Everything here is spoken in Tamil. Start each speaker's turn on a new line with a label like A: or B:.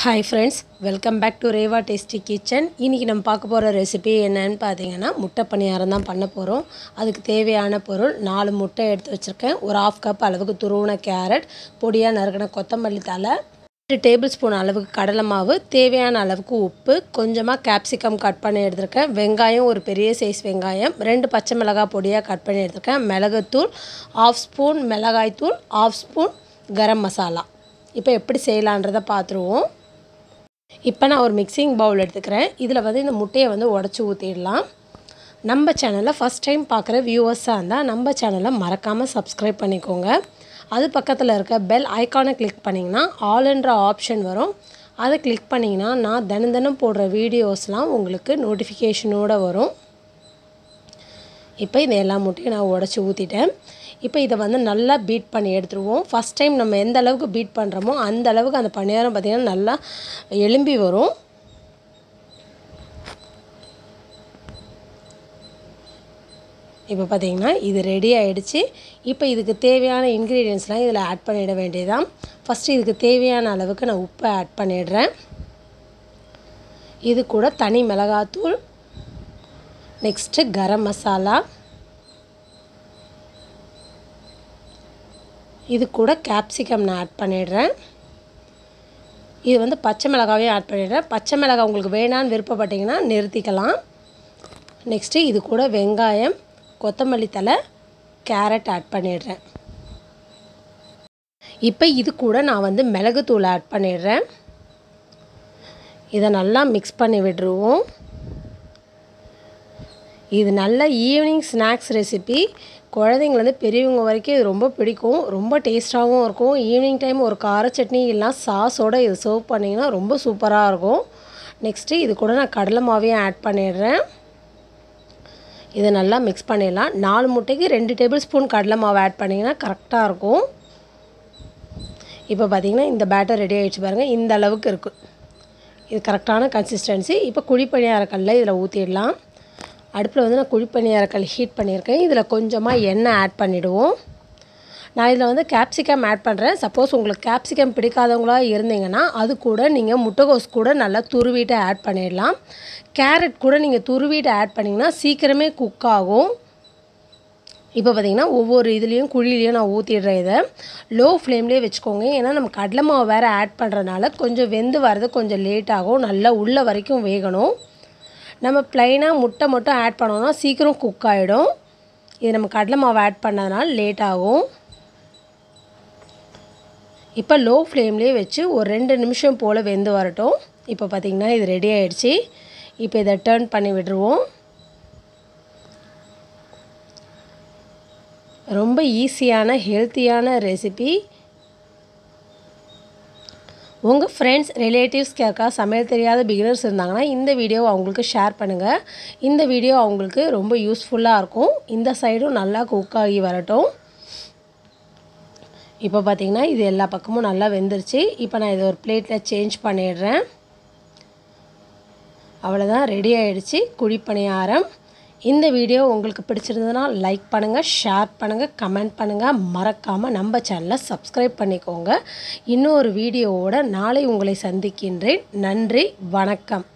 A: hi friends welcome back to Reva tasty kitchen இன்றைக்கி நம்ம பார்க்க போகிற ரெசிபி என்னன்னு பார்த்தீங்கன்னா முட்டை பணியாரம் தான் பண்ண போகிறோம் அதுக்கு தேவையான பொருள் நாலு முட்டை எடுத்து வச்சுருக்கேன் ஒரு ஆஃப் கப் அளவுக்கு துருவின கேரட் பொடியாக நறுக்கின கொத்தமல்லி தலை ரெண்டு டேபிள் ஸ்பூன் அளவுக்கு கடலை மாவு தேவையான அளவுக்கு உப்பு கொஞ்சமாக கேப்சிகம் கட் பண்ணி எடுத்திருக்கேன் வெங்காயம் ஒரு பெரிய சைஸ் வெங்காயம் ரெண்டு பச்சை மிளகாய் பொடியாக கட் பண்ணி எடுத்திருக்கேன் மிளகுத்தூள் ஆஃப் ஸ்பூன் மிளகாய்த்தூள் ஆஃப் ஸ்பூன் கரம் மசாலா இப்போ எப்படி செய்யலான்றதை பார்த்துருவோம் இப்போ நான் ஒரு மிக்சிங் பவுல் எடுத்துக்கிறேன் இதில் வந்து இந்த முட்டையை வந்து உடச்சி ஊற்றிடலாம் நம்ம சேனலை ஃபஸ்ட் டைம் பார்க்குற வியூவர்ஸாக இருந்தால் நம்ம சேனலை மறக்காமல் சப்ஸ்கிரைப் பண்ணிக்கோங்க அது பக்கத்தில் இருக்க பெல் ஐக்கானை கிளிக் பண்ணிங்கன்னா ஆல்ன்ற ஆப்ஷன் வரும் அதை கிளிக் பண்ணிங்கன்னா நான் தினம் தினம் போடுற வீடியோஸ்லாம் உங்களுக்கு நோட்டிஃபிகேஷனோடு வரும் இப்போ இந்த எல்லா முட்டையும் நான் உடச்சி ஊற்றிட்டேன் இப்போ இதை வந்து நல்லா பீட் பண்ணி எடுத்துருவோம் ஃபஸ்ட் டைம் நம்ம எந்த அளவுக்கு பீட் பண்ணுறோமோ அந்த அளவுக்கு அந்த பணியாரம் பார்த்திங்கன்னா நல்லா எலும்பி வரும் இப்போ பார்த்திங்கன்னா இது ரெடி ஆகிடுச்சு இப்போ இதுக்கு தேவையான இன்க்ரீடியன்ஸ்லாம் இதில் ஆட் பண்ணிட வேண்டியதான் ஃபஸ்ட்டு இதுக்கு தேவையான அளவுக்கு நான் உப்பை ஆட் பண்ணிடுறேன் இது கூட தனி மிளகாத்தூள் நெக்ஸ்ட்டு கரம் மசாலா இது கூட கேப்சிகம் நான் ஆட் பண்ணிடுறேன் இது வந்து பச்சை மிளகாவையும் ஆட் பண்ணிடுறேன் பச்சை மிளகாய் உங்களுக்கு வேணான்னு விருப்பப்பட்டிங்கன்னா நிறுத்திக்கலாம் நெக்ஸ்ட்டு இது கூட வெங்காயம் கொத்தமல்லி தலை கேரட் ஆட் பண்ணிடுறேன் இப்போ இது கூட நான் வந்து மிளகுத்தூள் ஆட் பண்ணிடுறேன் இதை நல்லா மிக்ஸ் பண்ணி விட்டுருவோம் இது நல்ல ஈவினிங் ஸ்நாக்ஸ் ரெசிபி குழந்தைங்கலேருந்து பெரியவங்க வரைக்கும் இது ரொம்ப பிடிக்கும் ரொம்ப டேஸ்ட்டாகவும் இருக்கும் ஈவினிங் டைம் ஒரு கார சட்னி இல்லைனா சாஸோடு இது சர்வ் பண்ணிங்கன்னா ரொம்ப சூப்பராக இருக்கும் நெக்ஸ்ட்டு இது கூட நான் கடலை மாவையும் ஆட் பண்ணிடுறேன் இதை நல்லா மிக்ஸ் பண்ணிடலாம் நாலு முட்டைக்கு ரெண்டு டேபிள் ஸ்பூன் கடலை மாவு ஆட் பண்ணிங்கன்னா கரெக்டாக இருக்கும் இப்போ பார்த்திங்கன்னா இந்த பேட்டர் ரெடி ஆகிடுச்சு பாருங்கள் இந்த அளவுக்கு இருக்குது இது கரெக்டான கன்சிஸ்டன்சி இப்போ குழிப்பணியாரக்கல்ல இதில் ஊற்றிடலாம் அடுப்பில் வந்து நான் குழிப்பணியாரக்கல் ஹீட் பண்ணியிருக்கேன் இதில் கொஞ்சமாக எண்ணெய் ஆட் பண்ணிவிடுவோம் நான் இதில் வந்து கேப்சிகம் ஆட் பண்ணுறேன் சப்போஸ் உங்களுக்கு கேப்சிகம் பிடிக்காதவங்களா இருந்தீங்கன்னா அது கூட நீங்கள் முட்டைகோஸ் கூட நல்லா துருவிட்டு ஆட் பண்ணிடலாம் கேரட் கூட நீங்கள் துருவிட்டு ஆட் பண்ணிங்கன்னா சீக்கிரமே குக் ஆகும் இப்போ பார்த்திங்கன்னா ஒவ்வொரு இதுலேயும் குழிலையும் நான் ஊற்றிடுறேன் இதை லோ ஃப்ளேம்லேயே வச்சுக்கோங்க ஏன்னா நம்ம கடலை மாவு வேறு ஆட் பண்ணுறதுனால கொஞ்சம் வெந்து வர்றது கொஞ்சம் லேட் ஆகும் நல்லா உள்ள வரைக்கும் வேகணும் நம்ம ப்ளைனாக முட்டை மட்டும் ஆட் பண்ணோம்னா சீக்கிரம் குக் ஆகிடும் இது நம்ம கடலை மாவு ஆட் பண்ணதுனால லேட் ஆகும் இப்போ லோ ஃப்ளேம்லேயே வச்சு ஒரு ரெண்டு நிமிஷம் போல் வெந்து வரட்டும் இப்போ பார்த்திங்கன்னா இது ரெடி ஆகிடுச்சி இப்போ இதை டேர்ன் பண்ணி விடுருவோம் ரொம்ப ஈஸியான ஹெல்த்தியான ரெசிபி உங்கள் ஃப்ரெண்ட்ஸ் ரிலேட்டிவ்ஸ்க்கு யாருக்கா சமையல் தெரியாத பிகினர்ஸ் இருந்தாங்கன்னா இந்த வீடியோவை அவங்களுக்கு ஷேர் பண்ணுங்கள் இந்த வீடியோ அவங்களுக்கு ரொம்ப யூஸ்ஃபுல்லாக இருக்கும் இந்த சைடும் நல்லா குக் ஆகி வரட்டும் இப்போ பார்த்திங்கன்னா இது எல்லா பக்கமும் நல்லா வெந்துருச்சு இப்போ நான் இதை ஒரு பிளேட்டில் சேஞ்ச் பண்ணிடுறேன் அவ்வளோதான் ரெடி ஆகிடுச்சு குழிப்பணியாரம் இந்த வீடியோ உங்களுக்கு பிடிச்சிருந்ததுன்னா லைக் பண்ணுங்கள் ஷேர் பண்ணுங்கள் கமெண்ட் பண்ணுங்கள் மறக்காமல் நம்ம சேனலை சப்ஸ்கிரைப் பண்ணிக்கோங்க இன்னொரு வீடியோவோட நாளை உங்களை சந்திக்கின்றேன் நன்றி வணக்கம்